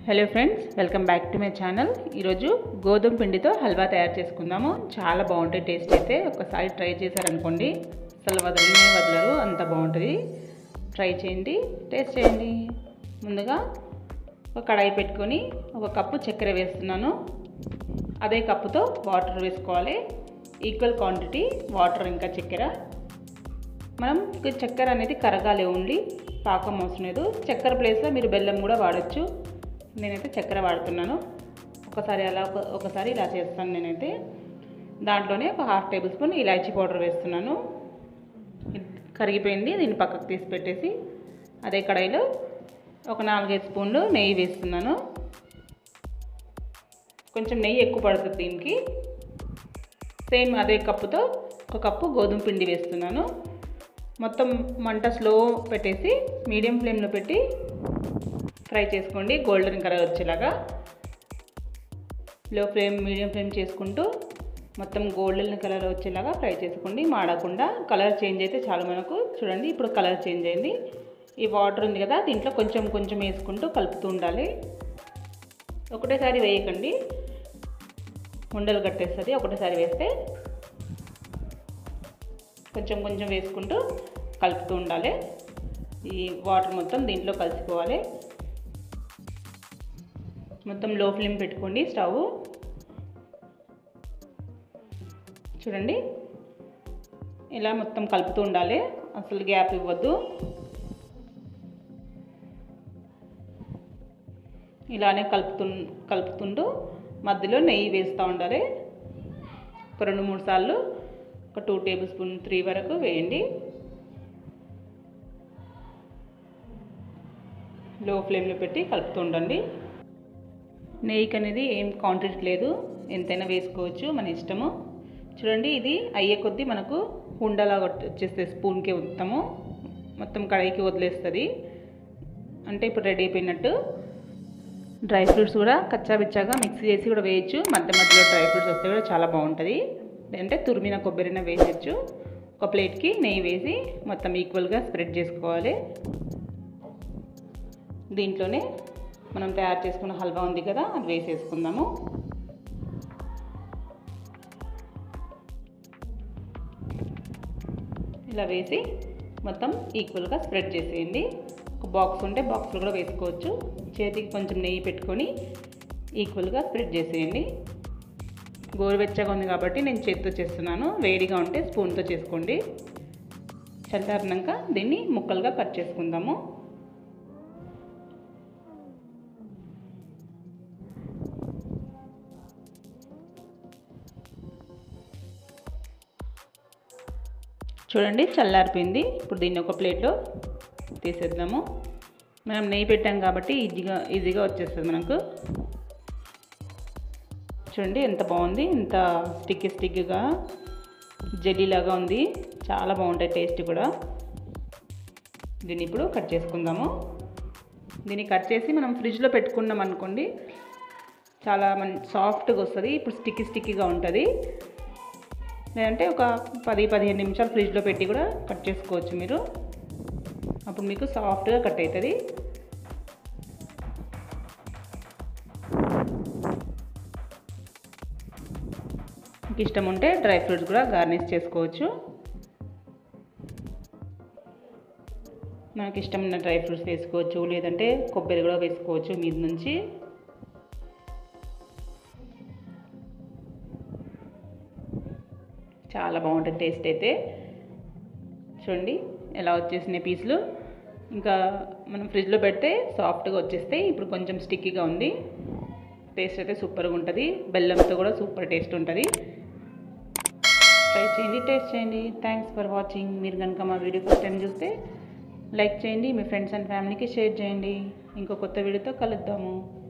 hello friends welcome back to my channel ఈరోజు గోధుమ పిండితో హల్వా తయారు చేసుకుందాము చాలా బాగుంటుంది టేస్ట్ అయితే ఒకసారి ట్రై చేశారనుకోండి అసలు వదలనే వదలరు అంత బాగుంటుంది ట్రై చేయండి టేస్ట్ చేయండి ముందుగా ఒక కడాయి పెట్టుకొని ఒక కప్పు చక్కెర వేస్తున్నాను అదే కప్పుతో వాటర్ వేసుకోవాలి ఈక్వల్ క్వాంటిటీ వాటర్ ఇంకా చక్కెర మనం చక్కెర అనేది కరగాలి ఓన్లీ పాకం అవసరం లేదు చక్కెర ప్లేస్లో మీరు బెల్లం కూడా వాడచ్చు నేనైతే చక్కెర వాడుతున్నాను ఒకసారి అలా ఒక- ఒకసారి ఇలా చేస్తాను నేనైతే దాంట్లోనే ఒక హాఫ్ టేబుల్ స్పూన్ ఇలాచీ పౌడర్ వేస్తున్నాను ఇది కరిగిపోయింది దీన్ని పక్కకు తీసి పెట్టేసి అదే కడాయిలో ఒక నాలుగైదు స్పూన్లు నెయ్యి వేస్తున్నాను కొంచెం నెయ్యి ఎక్కువ పడుతుంది దీనికి సేమ్ అదే కప్పుతో ఒక కప్పు గోధుమ పిండి వేస్తున్నాను మొత్తం మంట స్లో పెట్టేసి మీడియం ఫ్లేమ్లో పెట్టి ఫ్రై చేసుకోండి గోల్డెన్ కలర్ వచ్చేలాగా లో ఫ్లేమ్ మీడియం ఫ్లేమ్ చేసుకుంటూ మొత్తం గోల్డెన్ కలర్ వచ్చేలాగా ఫ్రై చేసుకోండి మాడకుండా కలర్ చేంజ్ అయితే చాలు మనకు చూడండి ఇప్పుడు కలర్ చేంజ్ అయింది ఈ వాటర్ ఉంది కదా దీంట్లో కొంచెం కొంచెం వేసుకుంటూ కలుపుతూ ఉండాలి ఒకటేసారి వేయకండి ఉండలు కట్టేస్తుంది ఒకటేసారి వేస్తే కొంచెం కొంచెం వేసుకుంటూ కలుపుతూ ఉండాలి ఈ వాటర్ మొత్తం దీంట్లో కలిసిపోవాలి మొత్తం లో ఫ్లేమ్ పెట్టుకోండి స్టవ్ చూడండి ఇలా మొత్తం కలుపుతూ ఉండాలి అసలు గ్యాప్ ఇవ్వద్దు ఇలానే కలుపుతు కలుపుతుంటూ మధ్యలో నెయ్యి వేస్తూ ఉండాలి ఒక రెండు మూడు సార్లు ఒక టూ టేబుల్ స్పూన్ త్రీ వరకు వేయండి లో ఫ్లేమ్లో పెట్టి కలుపుతూ ఉండండి నెయ్యికి అనేది ఏం క్వాంటిటీ లేదు ఎంతైనా వేసుకోవచ్చు మన ఇష్టము చూడండి ఇది అయ్యే కొద్దీ మనకు ఉండలాగా వచ్చేస్తే స్పూన్కి ఉత్తాము మొత్తం కడాయికి వదిలేస్తుంది అంటే ఇప్పుడు రెడీ అయిపోయినట్టు డ్రై ఫ్రూట్స్ కూడా కచ్చా బిచ్చాగా మిక్సీ చేసి కూడా వేయచ్చు మధ్య మధ్యలో డ్రై ఫ్రూట్స్ వస్తే కూడా చాలా బాగుంటుంది అంటే తురిమిన కొబ్బరిన వేయచ్చు ఒక ప్లేట్కి నెయ్యి వేసి మొత్తం ఈక్వల్గా స్ప్రెడ్ చేసుకోవాలి దీంట్లోనే మనం తయారు చేసుకున్న హల్వా ఉంది కదా అది వేసేసుకుందాము ఇలా వేసి మొత్తం ఈక్వల్గా స్ప్రెడ్ చేసేయండి ఒక బాక్స్ ఉంటే బాక్స్లో కూడా వేసుకోవచ్చు చేతికి కొంచెం నెయ్యి పెట్టుకొని ఈక్వల్గా స్ప్రెడ్ చేసేయండి గోరువెచ్చగా ఉంది కాబట్టి నేను చేతితో చేస్తున్నాను వేడిగా ఉంటే స్పూన్తో చేసుకోండి చల్లారినాక దీన్ని ముక్కలుగా కట్ చేసుకుందాము చూడండి చల్లారిపోయింది ఇప్పుడు దీన్ని ఒక ప్లేట్లో తీసేద్దాము మనం నెయ్యి పెట్టాం కాబట్టి ఈజీగా ఈజీగా వచ్చేస్తుంది మనకు చూడండి ఎంత బాగుంది ఎంత స్టిక్కి స్టిక్గా జెల్లీలాగా ఉంది చాలా బాగుంటాయి టేస్ట్ కూడా దీన్ని ఇప్పుడు కట్ చేసుకుందాము దీన్ని కట్ చేసి మనం ఫ్రిడ్జ్లో పెట్టుకున్నాం అనుకోండి చాలా మన సాఫ్ట్గా వస్తుంది ఇప్పుడు స్టిక్కీ స్టిక్కీగా ఉంటుంది లేదంటే ఒక పది పదిహేను నిమిషాలు ఫ్రిడ్జ్లో పెట్టి కూడా కట్ చేసుకోవచ్చు మీరు అప్పుడు మీకు సాఫ్ట్గా కట్ అవుతుంది మీకు ఇష్టం ఉంటే డ్రై ఫ్రూట్స్ కూడా గార్నిష్ చేసుకోవచ్చు నాకు ఇష్టం ఉన్న డ్రై ఫ్రూట్స్ వేసుకోవచ్చు లేదంటే కొబ్బరి కూడా వేసుకోవచ్చు మీద నుంచి చాలా బాగుంటుంది టేస్ట్ అయితే చూడండి ఎలా వచ్చేసినాయి పీసులు ఇంకా మనం ఫ్రిడ్జ్లో పెడితే సాఫ్ట్గా వచ్చేస్తాయి ఇప్పుడు కొంచెం స్టిక్కీగా ఉంది టేస్ట్ అయితే సూపర్గా ఉంటుంది బెల్లంతో కూడా సూపర్ టేస్ట్ ఉంటుంది ట్రై చేయండి టేస్ట్ చేయండి థ్యాంక్స్ ఫర్ వాచింగ్ మీరు కనుక మా వీడియో ఫస్ట్ టైం చూస్తే లైక్ చేయండి మీ ఫ్రెండ్స్ అండ్ ఫ్యామిలీకి షేర్ చేయండి ఇంకో కొత్త వీడియోతో కలుద్దాము